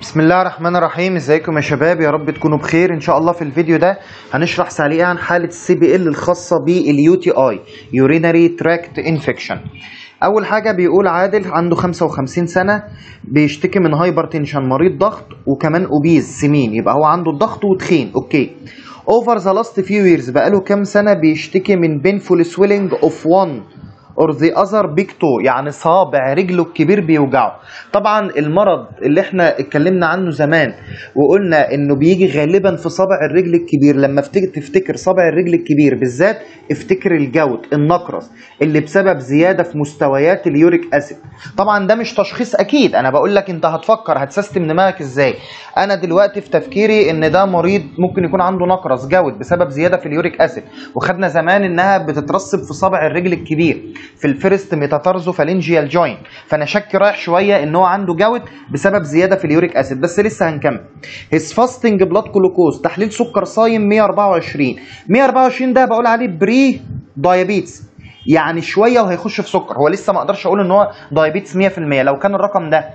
بسم الله الرحمن الرحيم ازيكم يا شباب يا رب تكونوا بخير ان شاء الله في الفيديو ده هنشرح سريعا حالة السي بي ال الخاصة باليو تي اي يورينري تراكت انفكشن اول حاجة بيقول عادل عنده 55 سنة بيشتكي من هايبرتنشن مريض ضغط وكمان اوبيز سمين يبقى هو عنده الضغط وتخين اوكي اوفر ذا لاست فيو ييرز بقاله كام سنة بيشتكي من بينفول سويلنج اوف 1 اور ذا اذر بيج تو يعني صابع رجله الكبير بيوجعه طبعا المرض اللي احنا اتكلمنا عنه زمان وقلنا انه بيجي غالبا في صابع الرجل الكبير لما افتكر تفتكر صابع الرجل الكبير بالذات افتكر الجوت النقرس اللي بسبب زياده في مستويات اليوريك اسيد طبعا ده مش تشخيص اكيد انا بقول لك انت هتفكر هتسيستم دماغك ازاي انا دلوقتي في تفكيري ان ده مريض ممكن يكون عنده نقرس جوت بسبب زياده في اليوريك اسيد وخدنا زمان انها بتترسب في صابع الرجل الكبير في الفيرست ميتاتارزو فالنجيال جوينت فانا شك رايح شويه ان هو عنده جوت بسبب زياده في اليوريك اسيد بس لسه هنكمل هيز فاستنج بلاد جلوكوز تحليل سكر صايم 124 124 ده بقول عليه بري دايابيتس يعني شويه وهيخش في سكر هو لسه ما اقدرش اقول ان هو دايابيتس 100% لو كان الرقم ده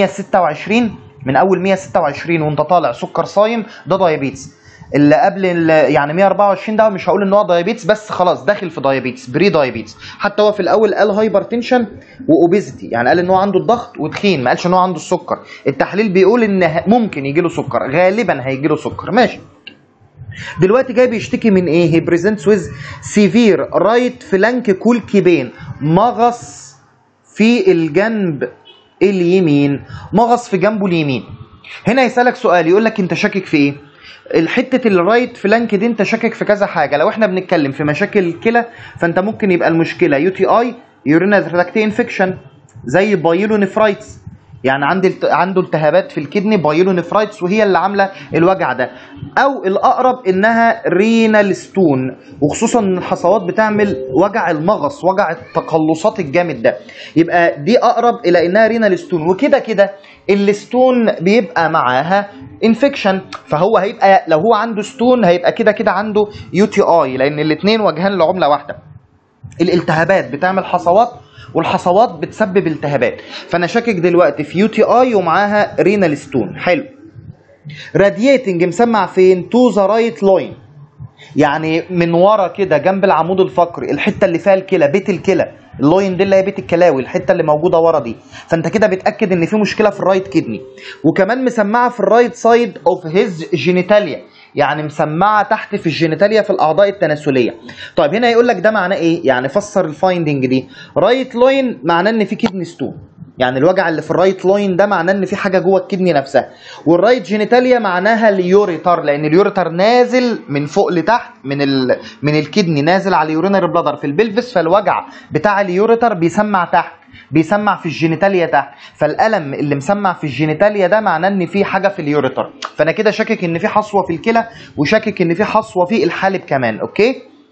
126 من اول 126 وانت طالع سكر صايم ده دايابيتس اللي قبل ال- يعني 124 ده مش هقول ان هو دايابيتس بس خلاص داخل في دايابيتس بري دايابيتس حتى هو في الاول قال هايبرتنشن واوبيزيتي يعني قال ان هو عنده الضغط وتخين ما قالش ان هو عنده السكر التحليل بيقول ان ه- ممكن يجي له سكر غالبا هيجي له سكر ماشي دلوقتي جاي بيشتكي من ايه هي بريزنتس ويز سيفير رايت فلانك كول كيبين مغص في الجنب اليمين مغص في جنبه اليمين هنا يسألك سؤال يقول لك انت شاكك في ايه الحته الرايت فلانك دي انت شاكك في كذا حاجه لو احنا بنتكلم في مشاكل الكلى فانت ممكن يبقى المشكله يو تي اي يورينال تراكت انفكشن زي بايلونيفرايتس يعني عندي الت... عنده التهابات في الكدني بايلونيفرايتس وهي اللي عامله الوجع ده او الاقرب انها رينال ستون وخصوصا ان الحصوات بتعمل وجع المغص وجع التقلصات الجامد ده يبقى دي اقرب الى انها رينال ستون وكده كده الستون بيبقى معاها انفكشن فهو هيبقى لو هو عنده ستون هيبقى كده كده عنده يو تي اي لان الاثنين وجهان لعمله واحده الالتهابات بتعمل حصوات والحصوات بتسبب التهابات فانا شاكك دلوقتي في يو تي اي ومعاها رينال ستون حلو رادياتنج مسمع فين تو ذا رايت لاين يعني من ورا كده جنب العمود الفقري الحته اللي فيها الكلى بيت الكلى اللاين دي اللي هي بيت الكلاوي الحته اللي موجوده ورا دي فانت كده بتاكد ان في مشكله في الرايت كدني وكمان مسمعه في الرايت سايد اوف هيز جينيتاليا يعني مسمعه تحت في الجينيتاليا في الاعضاء التناسليه طيب هنا يقول لك ده معناه ايه يعني فسر الفايندنج دي رايت لاين معناه ان في كدني ستون يعني الوجع اللي في الرايت لاين ده معناه ان في حاجه جوه الكدني نفسها والرايت جينيتاليا معناها اليوريتر لان اليوريتر نازل من فوق لتحت من ال... من الكدني نازل على اليورينري بلادر في البلفس فالوجع بتاع اليوريتر بيسمع تحت بيسمع في الجينيتاليا تحت فالالم اللي مسمع في الجينيتاليا ده معناه ان في حاجه في اليوريتر فانا كده شاكك ان في حصوه في الكلى وشاكك ان في حصوه في الحالب كمان اوكي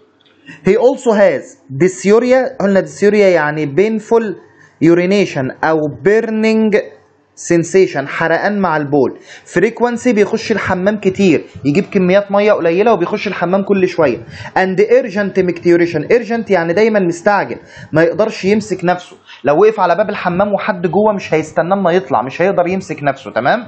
he also has dysuria قلنا dysuria يعني painful urination او burning sensation حرقان مع البول frequency بيخش الحمام كتير يجيب كميات ميه قليله وبيخش الحمام كل شويه and urgent micturition urgent يعني دايما مستعجل ما يقدرش يمسك نفسه لو وقف على باب الحمام وحد جوه مش هيستنى ما يطلع مش هيقدر يمسك نفسه تمام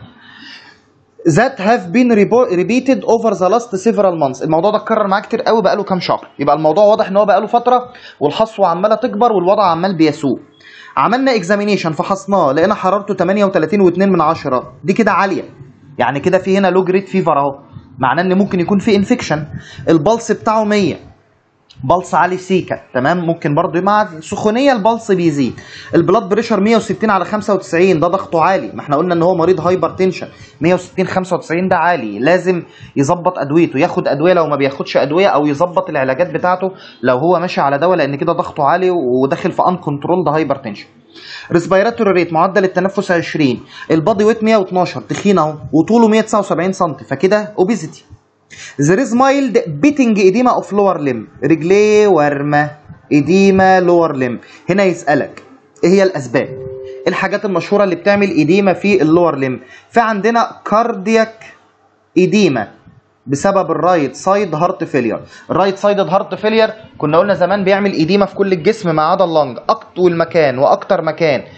that have been repo- repeated over the last several months الموضوع ده اتكرر معاه كتير قوي بقاله كام شهر يبقى الموضوع واضح ان هو بقاله فتره والحصوه عماله تكبر والوضع عمال بيسوء عملنا اكزامينيشن فحصناه لقينا حرارته 38.2 من عشرة دي كده عاليه يعني كده في هنا لو جريد فيفر اهو معناه ان ممكن يكون في انفكشن البلس بتاعه 100 بلس عالي سيكا تمام ممكن برضو مع السخونيه البلس بيزيد البلاد بريشر 160 على 95 ده ضغطه عالي ما احنا قلنا ان هو مريض هايبر تنشن 160 95 ده عالي لازم يظبط ادويته ياخد ادويه لو ما بياخدش ادويه او يظبط العلاجات بتاعته لو هو ماشي على دواء لان كده ضغطه عالي وداخل في ان كنترول هايبر تنشن ريسبيراتوري ريت معدل التنفس 20 البادي ويت 112 تخين اهو وطوله 179 سم فكده اوبيزيتي There is mild beating edema of lower limb رجليه ورمة edema lower limb هنا يسألك ايه هي الأسباب إيه الحاجات المشهورة اللي بتعمل إديمة في اللور ليم في عندنا كاردياك إديمة بسبب الرايت سايد هارت فيلير الرايت سايد هارت فيلير كنا قلنا زمان بيعمل إديمة في كل الجسم ما عدا اللنج أطول مكان وأكتر مكان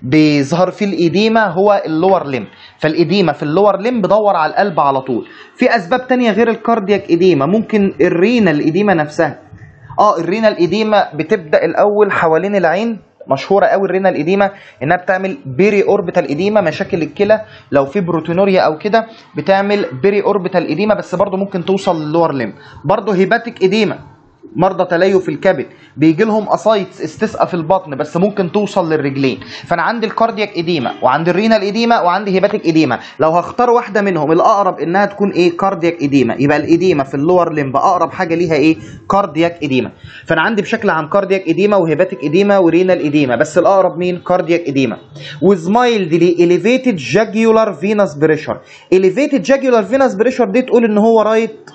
بيظهر فيه الإديمة هو اللور ليم فالإديمة في اللور ليم بدور على القلب على طول في أسباب تانية غير الكاردياك إديمة ممكن الرينال إديمة نفسها اه الرينال إديمة بتبدأ الأول حوالين العين مشهوره قوي الرينال اديما انها بتعمل بيري اوربيتال اديما مشاكل الكلى لو في بروتينوريا او كده بتعمل بيري اوربيتال اديما بس برضه ممكن توصل للور ليم برضه هيباتيك اديما مرضى تليف الكبد بيجي لهم اسايتس استسقى في البطن بس ممكن توصل للرجلين فانا عندي الكاردياك اديما وعندي الرينال اديما وعندي هيباتيك اديما لو هختار واحده منهم الاقرب انها تكون ايه كاردياك اديما يبقى الاديما في اللور ليمب اقرب حاجه ليها ايه كاردياك اديما فانا عندي بشكل عام كاردياك اديما وهيباتيك اديما ورينال اديما بس الاقرب مين كاردياك اديما وزمايلدلي elevated jugular venous pressure elevated jugular venous pressure دي تقول ان هو رايت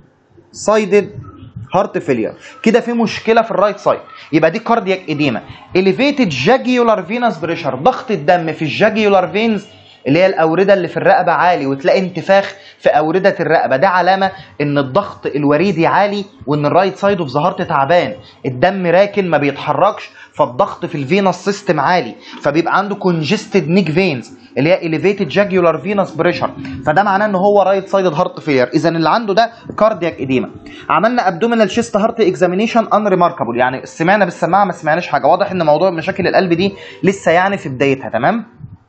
سايدد هارت فيلير كده في مشكله في الرايت سايد يبقى دي كاردياك اديما اليفيتد جاجيولار فينس بريشر ضغط الدم في الجاجيولار فينز اللي هي الاورده اللي في الرقبه عالي وتلاقي انتفاخ في اورده الرقبه ده علامه ان الضغط الوريدي عالي وان الرايت سايد اوف ذا هارت تعبان الدم راكن ما بيتحركش فالضغط في الفينس سيستم عالي فبيبقى عنده كونجستد نيك فينز اللي هي elevated jugular venous pressure فده معناه ان هو رايت سايدد هارت فيلير اذا اللي عنده ده كاردياك اديما عملنا ابدومينال شيست هارت اكزامينيشن ان ريماركابل يعني سمعنا بالسماعه ما سمعناش حاجه واضح ان موضوع مشاكل القلب دي لسه يعني في بدايتها تمام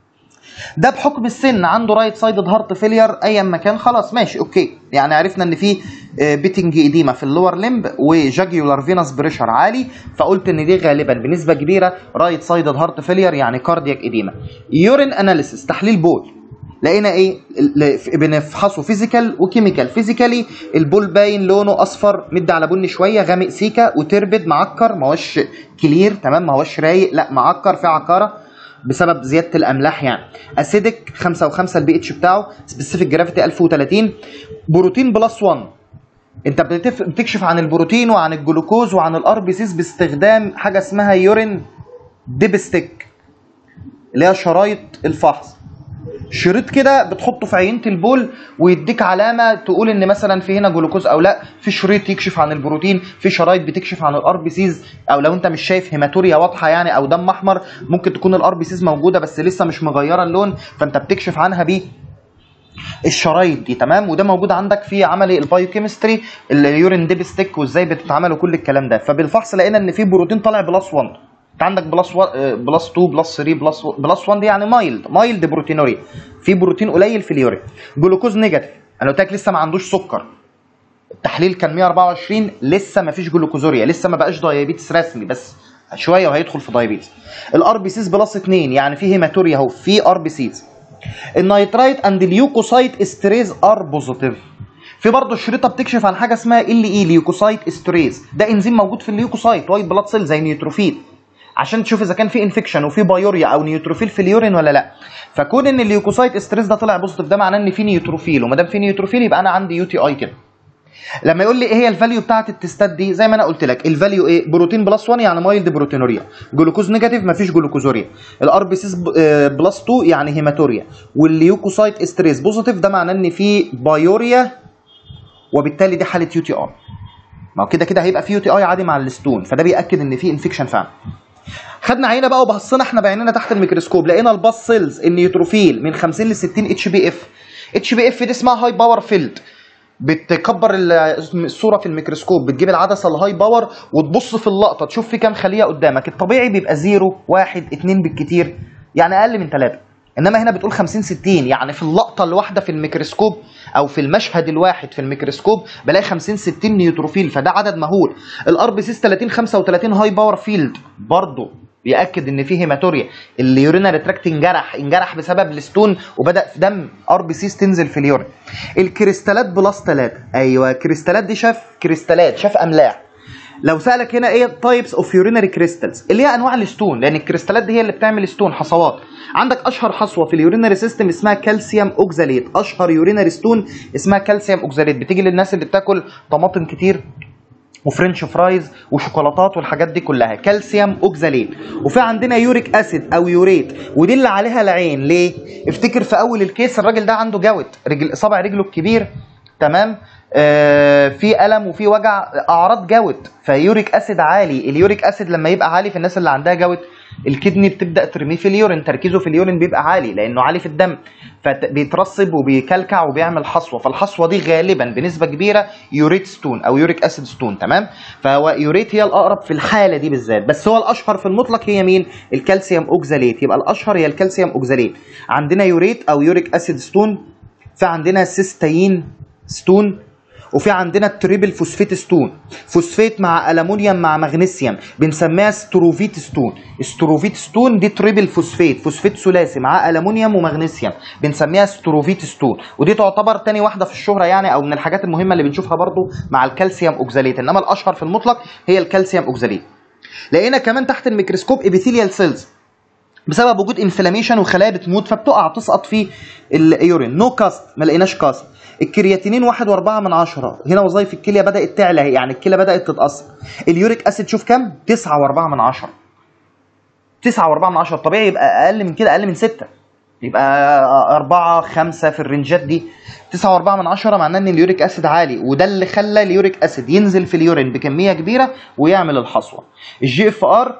ده بحكم السن عنده رايت سايدد هارت فيلير ايا ما كان خلاص ماشي اوكي يعني عرفنا ان في بيتنج اديما في اللور ليمب وجاجيولار فينس بريشر عالي فقلت ان دي غالبا بنسبه كبيره رايت سايدد هارت فيلير يعني كاردياك اديما يورين اناليسيس تحليل بول لقينا ايه بنفحصه فيزيكال وكيميكال فيزيكالي البول باين لونه اصفر مد على بني شويه غامق سيكا وتربد معكر ما هوش كلير تمام ما هوش رايق لا معكر في عكاره بسبب زياده الاملاح يعني اسيدك 5 و5 البي اتش بتاعه سبيسيفيك جرافيتي 1030 بروتين بلس 1 انت بتف... بتكشف عن البروتين وعن الجلوكوز وعن الار بي سيز باستخدام حاجه اسمها يورين ديبستيك اللي هي شرايط الفحص شريط كده بتحطه في عينه البول ويديك علامه تقول ان مثلا في هنا جلوكوز او لا في شريط يكشف عن البروتين في شرايط بتكشف عن الار بي سيز او لو انت مش شايف هيماتوريا واضحه يعني او دم احمر ممكن تكون الار بي سيز موجوده بس لسه مش مغيره اللون فانت بتكشف عنها بيه الشرايط دي تمام وده موجود عندك في عملي البايوكيمستري اليورين ديب ستيك وازاي بتتعمل وكل الكلام ده فبالفحص لقينا ان في بروتين طالع بلس 1 انت عندك بلس 1 بلس 2 بلس 3 بلس بلس 1 دي يعني مايلد مايلد بروتينوريا في بروتين قليل في اليورين جلوكوز نيجاتيف انا قلت لك لسه ما عندوش سكر التحليل كان 124 لسه ما فيش جلوكوزوريا لسه ما بقاش دايابيتس رسمي بس شويه وهيدخل في دايابيتس الار بي سيز بلس 2 يعني في هيماتوريا اهو في ار بي سيز النيترايت اند اليوكوسايت استريز ار بوزيتيف في برضه شريطه بتكشف عن حاجه اسمها ال اي ليوكوسايت استريز ده انزيم موجود في الليوكوسايت وايت بلاد سيل زي نيوتروفيل عشان تشوف اذا كان في انفكشن وفي بايوريا او نيوتروفيل في اليورين ولا لا فكون ان الليوكوسايت استريس ده طلع بوزيتيف ده معناه ان في نيوتروفيل وما دام في نيوتروفيل يبقى انا عندي يو تي اي كده لما يقول لي ايه هي الفاليو بتاعت التستات دي زي ما انا قلت لك الفاليو ايه بروتين بلس 1 يعني مايلد بروتينوريا جلوكوز نيجاتيف مفيش جلوكوزوريا الار بي سيس بلس 2 يعني هيماتوريا والليوكوسايت استريس بوزيتيف ده معناه ان في بايوريا وبالتالي دي حاله يو تي اي ما هو كده كده هيبقى في يو تي اي عادي مع الستون فده بياكد ان في انفكشن فعلا خدنا عينه بقى وبصينا احنا بعيننا تحت الميكروسكوب لقينا الباس سيلز النيوتروفيل من 50 ل 60 اتش بي اف اتش بي اف دي اسمها هاي باور فيلد بتكبر الصوره في الميكروسكوب بتجيب العدسه الهاي باور وتبص في اللقطه تشوف في كام خليه قدامك الطبيعي بيبقى زيرو واحد اتنين بالكتير يعني اقل من ثلاثه انما هنا بتقول 50 60 يعني في اللقطه الواحده في الميكروسكوب او في المشهد الواحد في الميكروسكوب بلاقي 50 60 نيوتروفيل فده عدد مهول الار بي سيس 30 35 هاي باور فيلد برضه بياكد ان في هيماتوريا اليورينال تراكت انجرح انجرح بسبب الستون وبدا في دم ار بي سيس تنزل في اليورين الكريستالات بلس 3 ايوه كريستالات دي شاف كريستالات شاف املاح لو سالك هنا ايه تايبس اوف يورينري كريستالز اللي هي انواع الستون لان الكريستالات دي هي اللي بتعمل ستون حصوات عندك اشهر حصوه في اليورينري سيستم اسمها كالسيوم اوكزاليت اشهر يورينري ستون اسمها كالسيوم اوكزاليت بتيجي للناس اللي بتاكل طماطم كتير وفرنش فرايز وشوكولاتات والحاجات دي كلها كالسيوم اوكزاليت وفي عندنا يوريك اسيد او يوريت ودي اللي عليها العين ليه افتكر في اول الكيس الراجل ده عنده جوت رجل صابع رجله الكبير تمام آه في الم وفي وجع اعراض جوت فيوريك اسيد عالي اليوريك اسيد لما يبقى عالي في الناس اللي عندها جوت الكدني بتبدا ترميه في اليورين تركيزه في اليورين بيبقى عالي لانه عالي في الدم فبيترسب وبيكلكع وبيعمل حصوه فالحصوه دي غالبا بنسبه كبيره يوريت ستون او يوريك اسيد ستون تمام فهو يوريت هي الاقرب في الحاله دي بالذات بس هو الاشهر في المطلق هي مين الكالسيوم اوكزاليت يبقى الاشهر هي الكالسيوم اوكزاليت عندنا يوريت او يوريك اسيد ستون في عندنا سيستين ستون وفي عندنا التريبل فوسفيت ستون فوسفيت مع الومنيوم مع مغنيسيوم بنسميها ستروفيت ستون ستروفيت ستون دي تريبل فوسفيت فوسفيت ثلاثي مع الومنيوم ومغنيسيوم بنسميها ستروفيت ستون ودي تعتبر تاني واحده في الشهره يعني او من الحاجات المهمه اللي بنشوفها برضو مع الكالسيوم اوكزاليت انما الاشهر في المطلق هي الكالسيوم اوكزاليت لقينا كمان تحت الميكروسكوب ابيثيليال سيلز بسبب وجود انفلاميشن وخلايا بتموت فبتقع تسقط في اليورين نو كاست ما لقيناش كاست الكرياتينين واحد واربعة من عشرة هنا وظائف الكلية بدأت تعلى اهي، يعني الكلى بدأت تتأثر اليوريك أسيد شوف كام تسعة واربعة من عشرة تسعة واربعة من عشرة طبيعي يبقى أقل من كده أقل من ستة يبقى أربعة خمسة في الرنجات دي تسعة واربعة من عشرة معناه إن اليوريك أسيد عالي وده اللي خلى اليوريك أسيد ينزل في اليورين بكمية كبيرة ويعمل الحصوة الجي اف ار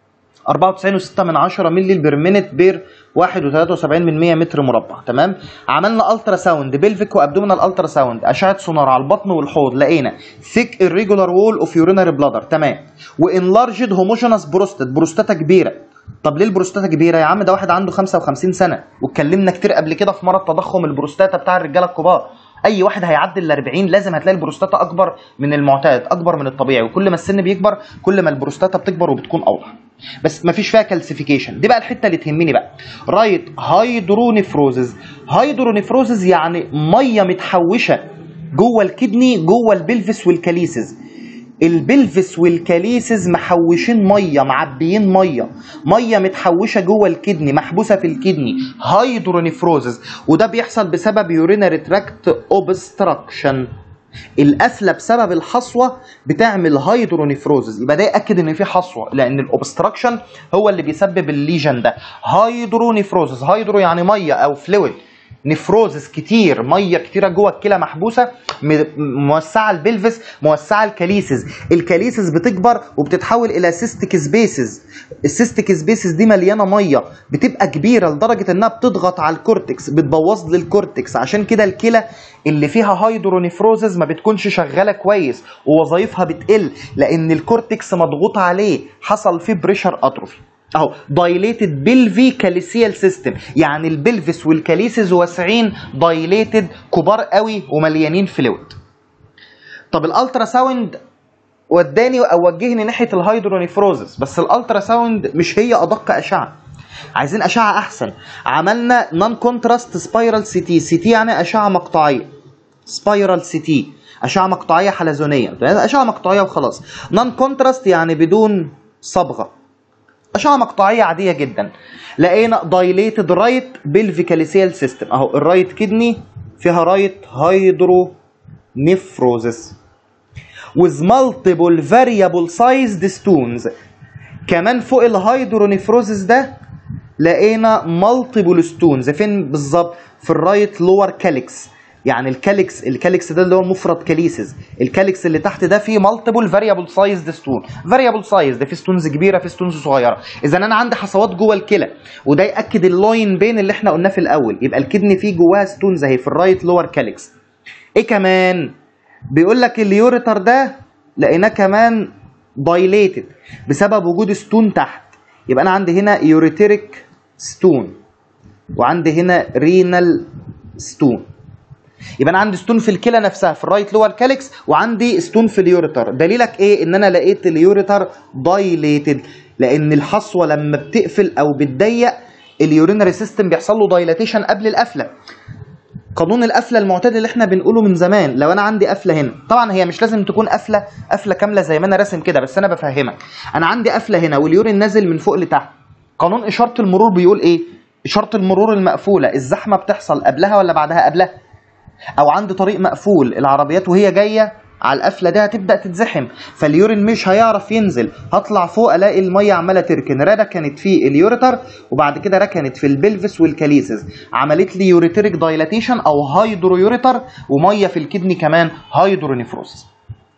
94.6 من 10 مللي بير مينت بير 1.73 من 100 متر مربع تمام عملنا الترا ساوند بلفيك وابدومينال الترا ساوند اشعه سونار على البطن والحوض لقينا ثيك irregular وول اوف يورينري بلادر تمام وانلارجد هوموجينس بروستات بروستاتا كبيره طب ليه البروستاتا كبيره يا عم ده واحد عنده 55 سنه واتكلمنا كتير قبل كده في مرض تضخم البروستاتا بتاع الرجاله الكبار اي واحد هيعدي ال 40 لازم هتلاقي البروستاتا اكبر من المعتاد اكبر من الطبيعي وكل ما السن بيكبر كل ما البروستاتا بتكبر وبتكون اوضح بس مفيش فيها كالسيفيكيشن دي بقى الحته اللي تهمني بقى رايت هايدرونيفروزز هايدرونيفروزز يعني ميه متحوشه جوه الكدني جوه البلفس والكاليسز البلفس والكاليسز محوشين ميه معبيين ميه ميه متحوشه جوه الكدني محبوسه في الكدني هايدرونيفروزز وده بيحصل بسبب يورينري تراكت اوبستراكشن القفله بسبب الحصوه بتعمل هايدرونيفروزز يبقى ده ياكد ان في حصوه لان الاوبستراكشن هو اللي بيسبب الليجن ده هايدرونيفروزز هايدرو يعني ميه او فلويد نفروزس كتير ميه كتيره جوه الكلى محبوسه م- موسعه البلفس موسعه الكاليسز الكاليسز بتكبر وبتتحول الى سيستيك سبيسز السيستيك سبيسز دي مليانه ميه بتبقى كبيره لدرجه انها بتضغط على الكورتكس بتبوظ لي الكورتكس عشان كده الكلى اللي فيها هايدرونيفروزز ما بتكونش شغاله كويس ووظائفها بتقل لان الكورتكس مضغوط عليه حصل فيه بريشر اتروفي اهو دايليتد بلفي كاليسيال سيستم يعني البلفس والكاليسز واسعين دايليتد كبار قوي ومليانين فلويد طب الالترا ساوند وداني او وجهني ناحيه الهايدرونيفروزس بس الالترا ساوند مش هي ادق اشعه عايزين اشعه احسن عملنا نون كونتراست سبايرال سي تي سي تي يعني اشعه مقطعيه سبايرال سي تي اشعه مقطعيه حلزونيه اشعه مقطعيه وخلاص نون كونتراست يعني بدون صبغه اشعه مقطعيه عاديه جدا لقينا دايليتد رايت بلفيكاليسيال سيستم اهو الرايت كدني فيها رايت هايدرو نيفروزس with multiple variable sized stones كمان فوق الهايدرونيفروزس ده لقينا multiple stones فين بالظبط في الرايت لور كاليكس يعني الكاليكس الكاليكس ده اللي هو مفرد كاليسز الكاليكس اللي تحت ده فيه مالتيبل فاريبل سايزد ستون فاريبل سايز ده فيه ستونز كبيره فيه ستونز صغيره اذا انا عندي حصوات جوه الكلى وده ياكد اللاين بين اللي احنا قلناه في الاول يبقى الكدني فيه جواها ستونز اهي في الرايت لور كاليكس ايه كمان بيقول لك اليوريتر ده لقيناه كمان دايليتد بسبب وجود ستون تحت يبقى انا عندي هنا يوريتريك ستون وعندي هنا رينال ستون يبقى انا عندي ستون في الكلى نفسها في الرايت لور كاليكس وعندي ستون في اليوريتر دليلك ايه ان انا لقيت اليوريتر دايليتد لان الحصوه لما بتقفل او بتضيق اليورينري سيستم بيحصل له دايلاتيشن قبل القفله قانون القفله المعتاد اللي احنا بنقوله من زمان لو انا عندي قفله هنا طبعا هي مش لازم تكون قفله قفله كامله زي ما انا راسم كده بس انا بفهمك انا عندي قفله هنا واليورين نازل من فوق لتحت قانون اشاره المرور بيقول ايه اشاره المرور المقفوله الزحمه بتحصل قبلها ولا بعدها قبلها او عندي طريق مقفول العربيات وهي جايه على القفله دي هتبدا تتزحم فاليورين مش هيعرف ينزل هطلع فوق الاقي الميه عماله تركن ركنت في اليوريتر وبعد كده ركنت في البلفس والكاليسز عملت لي يوريتريك دايلاتيشن او هايدرو يوريتر وميه في الكدني كمان هايدرونيفروسس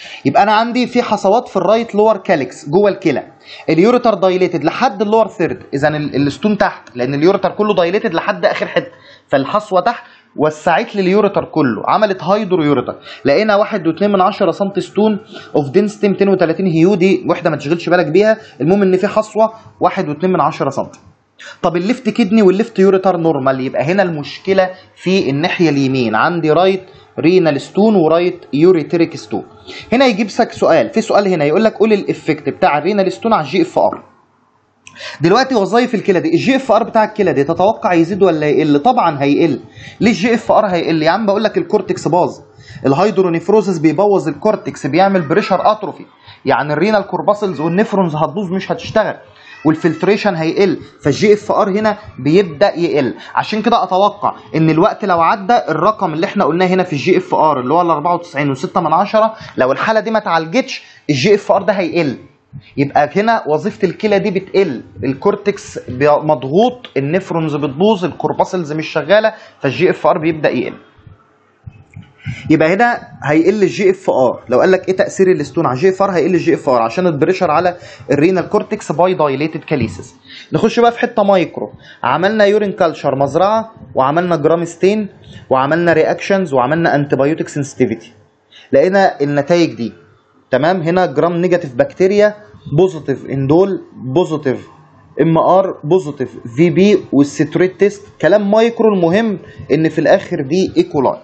يبقى انا عندي في حصوات في الرايت لور كاليكس جوه الكلى اليوريتر دايليتد لحد اللور ثيرد اذا ال- الستون تحت لان اليوريتر كله دايليتد لحد اخر حته فالحصوه تحت وسعت لي اليوريتر كله عملت هايدرو يوريتر لقينا 1.2 من 10 سم ستون اوف دنسيتي 230 هيو دي وحده ما تشغلش بالك بيها المهم ان في حصوه 1.2 من 10 سم طب الليفت كدني والليفت يوريتر نورمال يبقى هنا المشكله في الناحيه اليمين عندي رايت رينال ستون ورايت يوريتريك ستون هنا يجيب لك سؤال في سؤال هنا يقول لك قول الافكت بتاع الرينال ستون على الجي اف ار دلوقتي وظائف الكلى دي الجي اف ار بتاع الكلى دي تتوقع يزيد ولا يقل طبعا هيقل ليه الجي اف ار هيقل يا عم بقول لك الكورتكس باظ الهيدرونيفروزس بيبوظ الكورتكس بيعمل بريشر اتروفي يعني الرينال كورباسلز والنفرونز هتبوظ مش هتشتغل والفلتريشن هيقل فالجي اف ار هنا بيبدا يقل عشان كده اتوقع ان الوقت لو عدى الرقم اللي احنا قلناه هنا في الجي اف ار اللي هو ال 94 و6 من 10 لو الحاله دي ما اتعالجتش الجي اف ار ده هيقل يبقى هنا وظيفه الكلى دي بتقل الكورتكس بي- مضغوط النفرونز بتبوظ الكورباسلز مش شغاله فالجي اف ار بيبدا يقل يبقى هنا هيقل الجي اف ار لو قال لك ايه تاثير الاستون على الجي اف ار هيقل الجي اف ار عشان البريشر على الرينال كورتكس باي دايليتد كاليسيس نخش بقى في حته مايكرو عملنا يورين كلشر مزرعه وعملنا جرام ستين وعملنا رياكشنز وعملنا انتيبيوتيك سنسيتيفيتي لقينا النتائج دي تمام هنا جرام نيجاتيف بكتيريا بوزيتيف اندول بوزيتيف ام ار بوزيتيف في بي والستريت تيست كلام مايكرو المهم ان في الاخر دي ايكولاي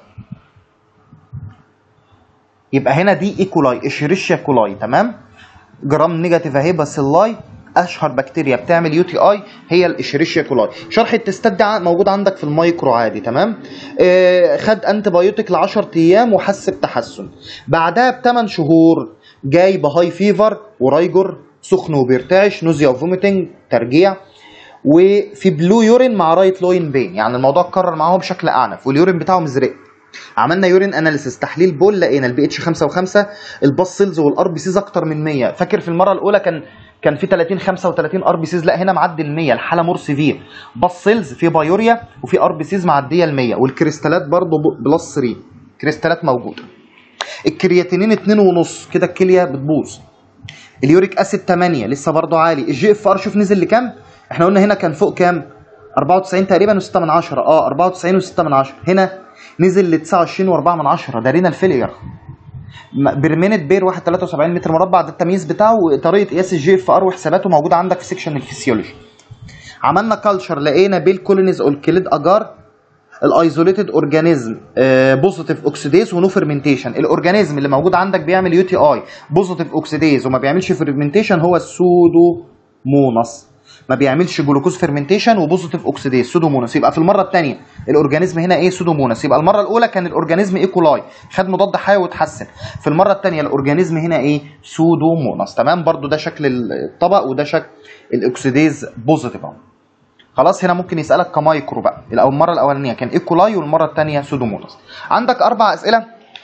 يبقى هنا دي ايكولاي اشيريشيا كولاي تمام جرام نيجاتيف اهي باسيلاي اشهر بكتيريا بتعمل يو تي اي هي الاشيريشيا كولاي شرح التستات ده موجود عندك في المايكرو عادي تمام آه خد انتي بايوتيك ل 10 ايام وحس بتحسن بعدها ب 8 شهور جاي بهاي فيفر ورايجور سخن وبيرتعش نوزيا وفوميتنج ترجيع وفي بلو يورين مع رايت لوين بين يعني الموضوع اتكرر معاهم بشكل اعنف واليورين بتاعه مزرق عملنا يورين اناليسيس تحليل بول لقينا البي اتش 5 و5 الباس سيلز والار بي سيز اكتر من 100 فاكر في المره الاولى كان كان في 30 35 ار بي سيز لا هنا معدي ال 100 الحاله مور سيفير باس سيلز في بايوريا وفي ار بي سيز معديه ال 100 والكريستالات برضه بلس 3 كريستالات موجوده الكرياتينين 2 ونص كده الكليه بتبوظ اليوريك اسيد 8 لسه برضه عالي الجي اف ار شوف نزل لكام احنا قلنا هنا كان فوق كام 94 تقريبا و6 من 10 اه 94 و6 من 10 هنا نزل ل 29 و4 من 10 ده رينال فيلير برمينت بير 1 73 متر مربع ده التمييز بتاعه وطريقه قياس الجي اف ار وحساباته موجوده عندك في سيكشن الفسيولوجي عملنا كلتشر لقينا بيل كولونيز اولكليد اجار الايزوليتد اورجانيزم بوزيتيف اوكسيديز ونو فيرمنتيشن الاورجانيزم اللي موجود عندك بيعمل يو تي اي بوزيتيف اوكسيديز وما بيعملش فيرمنتيشن هو السودو مونس ما بيعملش جلوكوز فيرمنتيشن وبوزيتيف اوكسيديز سودوموناس يبقى في المره الثانيه الاورجانيزم هنا ايه سودوموناس يبقى المره الاولى كان الاورجانيزم ايكولاي خد مضاد حيوي وتحسن في المره الثانيه الاورجانيزم هنا ايه سودوموناس تمام برضو ده شكل الطبق وده شكل الاكسيديز بوزيتيف اهو خلاص هنا ممكن يسالك كمايكرو بقى الأول- المره الاولانيه كان ايكولاي والمره الثانيه سودوموناس عندك اربع اسئله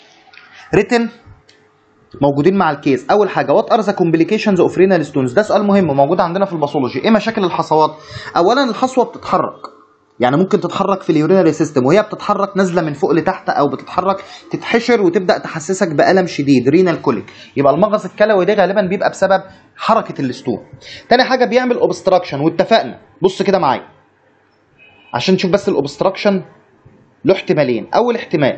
ريتن موجودين مع الكيس اول حاجه وات ار ذا كومبليكيشنز اوف رينال ستونز ده سؤال مهم موجود عندنا في الباثولوجي ايه مشاكل الحصوات اولا الحصوه بتتحرك يعني ممكن تتحرك في اليورينري سيستم وهي بتتحرك نازله من فوق لتحت او بتتحرك تتحشر وتبدا تحسسك بالم شديد رينال كوليك يبقى المغص الكلوي ده غالبا بيبقى بسبب حركه الستون تاني حاجه بيعمل اوبستراكشن واتفقنا بص كده معايا عشان نشوف بس الاوبستراكشن له احتمالين اول احتمال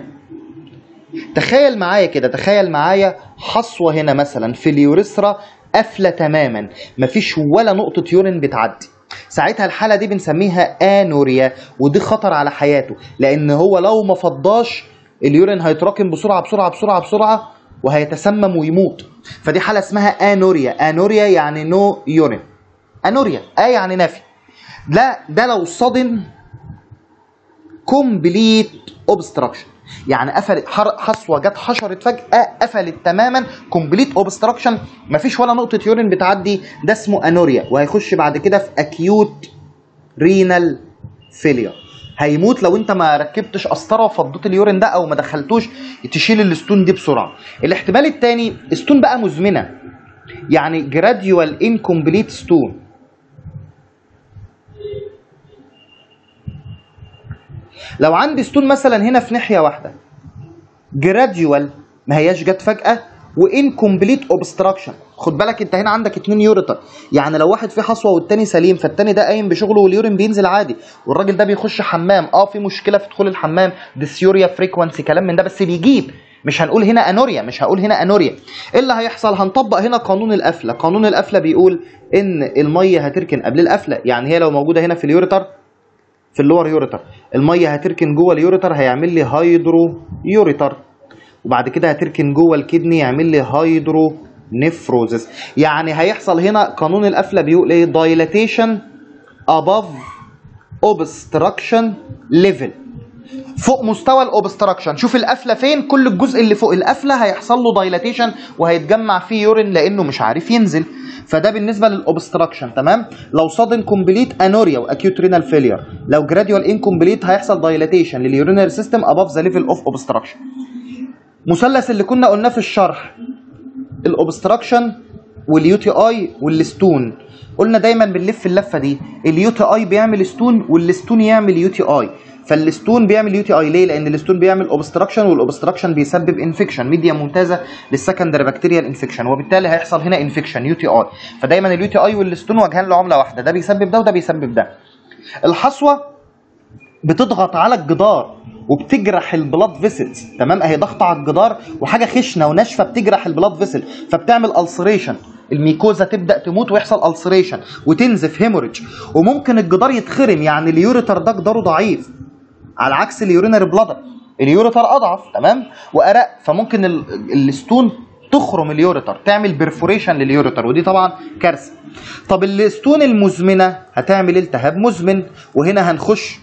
تخيل معايا كده تخيل معايا حصوه هنا مثلا في اليوريثرا قافله تماما مفيش ولا نقطه يورين بتعدي ساعتها الحاله دي بنسميها انوريا ودي خطر على حياته لان هو لو ما فضاش اليورين هيتراكم بسرعه بسرعه بسرعه بسرعه وهيتسمم ويموت فدي حاله اسمها انوريا انوريا يعني نو يورين انوريا اه يعني نفي لا ده لو صدم كومبليت اوبستراكشن يعني قفلت حر- حصوه جت حشرت فجاه قفلت تماما كومبليت اوبستراكشن مفيش ولا نقطه يورين بتعدي ده اسمه انوريا وهيخش بعد كده في اكيوت رينال فيلير هيموت لو انت ما ركبتش قسطره وفضيت اليورين ده او ما دخلتوش تشيل الستون دي بسرعه الاحتمال الثاني ستون بقى مزمنه يعني جراديوال انكمبليت ستون لو عندي ستون مثلا هنا في ناحيه واحده جراديوال ما هياش جت فجاه وانكمبليت اوبستراكشن خد بالك انت هنا عندك اتنين يوريتر يعني لو واحد فيه حصوه والتاني سليم فالتاني ده قايم بشغله واليورين بينزل عادي والراجل ده بيخش حمام اه في مشكله في دخول الحمام ديسيوريا فريكوانسي كلام من ده بس بيجيب مش هنقول هنا انوريا مش هقول هنا انوريا ايه اللي هيحصل هنطبق هنا قانون القفله قانون القفله بيقول ان الميه هتركن قبل القفله يعني هي لو موجوده هنا في اليوريتر في اللور يوريتر الميه هتركن جوه اليوريتر هيعمل لي هيدرو يوريتر وبعد كده هتركن جوه الكدني يعمل لي هيدرو نفروزس يعني هيحصل هنا قانون القفله بيقول ايه دايلاتيشن above obstruction level فوق مستوى الاوبستراكشن شوف القفله فين كل الجزء اللي فوق القفله هيحصل له دايلاتيشن وهيتجمع فيه يورين لانه مش عارف ينزل فده بالنسبه للاوبستراكشن تمام لو صادن كومبليت انوريا واكيوت رينال فيلير لو جراديوال انكمبليت هيحصل دايلاتيشن لليورينري سيستم اباف ذا ليفل اوف اوبستراكشن مثلث اللي كنا قلناه في الشرح الاوبستراكشن واليو تي اي والستون قلنا دايما بنلف اللفه دي اليو تي اي بيعمل ستون والستون يعمل يو تي اي فالستون بيعمل يو تي اي ليه؟ لان الستون بيعمل اوبستراكشن والاوبستراكشن بيسبب انفكشن ميديا ممتازه للسكندري بكتيريال انفكشن وبالتالي هيحصل هنا انفكشن يو تي اي فدايما اليو تي اي والستون وجهان لعمله واحده ده بيسبب ده وده بيسبب ده الحصوه بتضغط على الجدار وبتجرح البلاد فيسلز تمام اهي ضغط على الجدار وحاجه خشنه وناشفه بتجرح البلاد فيسل فبتعمل السريشن الميكوزا تبدا تموت ويحصل السريشن وتنزف هيموريدج وممكن الجدار يتخرم يعني اليوريتر ده جداره ضعيف على عكس اليورينري بلادر اليوريتر اضعف تمام وارق فممكن ال- الستون تخرم اليوريتر تعمل بيرفوريشن لليوريتر ودي طبعا كارثه طب الستون المزمنه هتعمل التهاب مزمن وهنا هنخش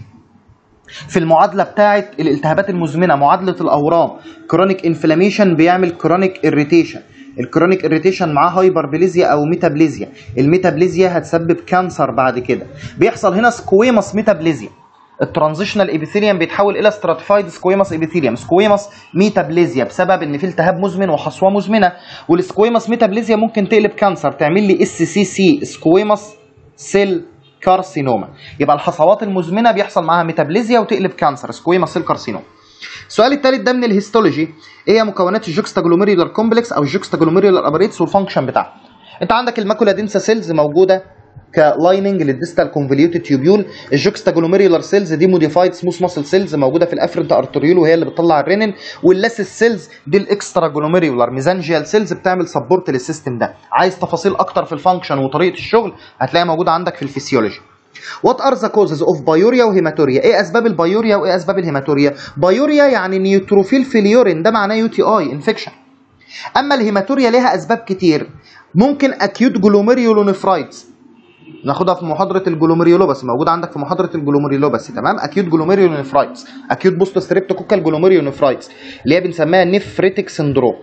في المعادله بتاعه الالتهابات المزمنه معادله الاورام كرونيك انفلاميشن بيعمل كرونيك اريتيشن الكرونيك اريتيشن معاه هايبربليزيا او ميتابليزيا الميتابليزيا هتسبب كانسر بعد كده بيحصل هنا سكويمس ميتابليزيا الترانزيشنال ابيثيليوم بيتحول الى ستراتيفايد سكويمس ابيثيليوم سكويمس ميتابليزيا بسبب ان في التهاب مزمن وحصوه مزمنه والسكويمس ميتابليزيا ممكن تقلب كانسر تعمل لي اس سي سي سكويمس سيل كارسينوما يبقى الحصوات المزمنه بيحصل معاها ميتابليزيا وتقلب كانسر سكويمس سيل كارسينوما السؤال الثالث ده من الهيستولوجي ايه هي مكونات الجوكستاجلوميريولار كومبلكس او الجوكستاجلوميريولار اباريتس والفانكشن بتاعها انت عندك الماكولا دينسا سيلز موجوده كلايننج للديستال كونفوليوتد تيوبيول الجوكستاجلوميريولار سيلز دي موديفايد سموث ماسل سيلز موجوده في الافرنت ارتريول وهي اللي بتطلع الرينين واللاسس سيلز دي الاكسترا جلوميريولار ميزانجيال سيلز بتعمل سبورت للسيستم ده عايز تفاصيل اكتر في الفانكشن وطريقه الشغل هتلاقيها موجوده عندك في الفسيولوجي وات ار ذا كوزز اوف بايوريا وهيماتوريا ايه اسباب البايوريا وايه اسباب الهيماتوريا بايوريا يعني نيوتروفيل في اليورين ده معناه يو تي اي انفكشن اما الهيماتوريا ليها اسباب كتير ممكن اكيوت جلوميريولونيفرايتس ناخدها في محاضره الجلوميريولوباس موجوده عندك في محاضره الجلوميريولوباس تمام اكيوت جلوميريولونيفرايتس اكيوت بوست ستريبتوكوكال جلوميريولونيفرايتس اللي هي بنسميها نيفريتك سندروم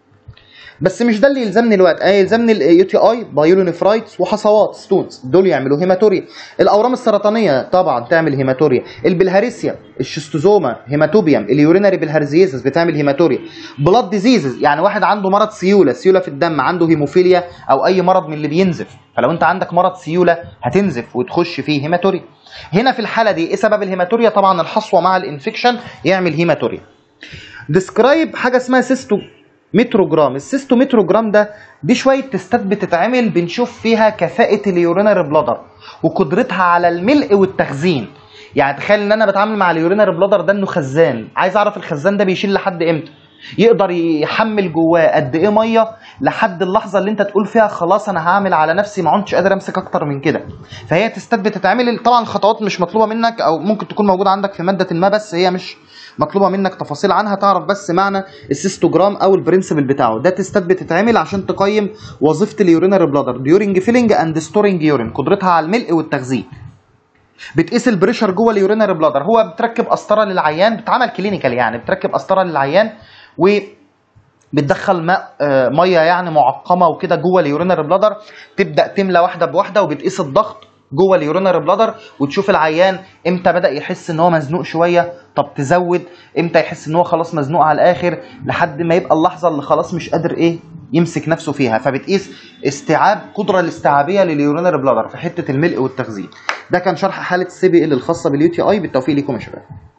بس مش ده اللي يلزمني الوقت انا يلزمني اليو تي اي بايولونيفرايتس وحصوات ستونز دول يعملوا هيماتوريا الاورام السرطانيه طبعا تعمل هيماتوريا البلهارسيا الشستوزوما هيماتوبيوم اليورينري بالهارزيزس بتعمل هيماتوريا بلاد ديزيزز يعني واحد عنده مرض سيوله سيوله في الدم عنده هيموفيليا او اي مرض من اللي بينزف فلو انت عندك مرض سيوله هتنزف وتخش فيه هيماتوريا هنا في الحاله دي ايه سبب الهيماتوريا طبعا الحصوه مع الانفكشن يعمل هيماتوريا ديسكرايب حاجه اسمها سيستو متروجرام السيستومتروجرام ده دي شويه تستات بتتعمل بنشوف فيها كفاءه اليورينري بلادر وقدرتها على الملء والتخزين يعني تخيل ان انا بتعامل مع اليورينري بلادر ده انه خزان عايز اعرف الخزان ده بيشيل لحد امتى يقدر يحمل جواه قد ايه ميه لحد اللحظه اللي انت تقول فيها خلاص انا هعمل على نفسي ما عدتش قادر امسك اكتر من كده فهي تستات بتتعمل طبعا الخطوات مش مطلوبه منك او ممكن تكون موجوده عندك في ماده ما بس هي مش مطلوبه منك تفاصيل عنها تعرف بس معنى السيستوجرام او البرنسبل بتاعه ده تستات بتتعمل عشان تقيم وظيفه اليورينري بلادر ديورنج فيلنج اند ستورنج يورين قدرتها على الملء والتخزين بتقيس البريشر جوه اليورينري بلادر هو بتركب قسطره للعيان بتعمل كلينيكال يعني بتركب قسطره للعيان و بتدخل ماء آه، ميه يعني معقمه وكده جوه اليورينري بلادر تبدا تملى واحده بواحده وبتقيس الضغط جوه اليورينري بلادر وتشوف العيان امتى بدا يحس ان هو مزنوق شويه طب تزود امتى يحس ان هو خلاص مزنوق على الاخر لحد ما يبقى اللحظه اللي خلاص مش قادر ايه يمسك نفسه فيها فبتقيس استيعاب قدره الاستيعابيه لليورينري بلادر في حته الملء والتخزين ده كان شرح حاله السي بي ال الخاصه باليو تي اي بالتوفيق ليكم يا شباب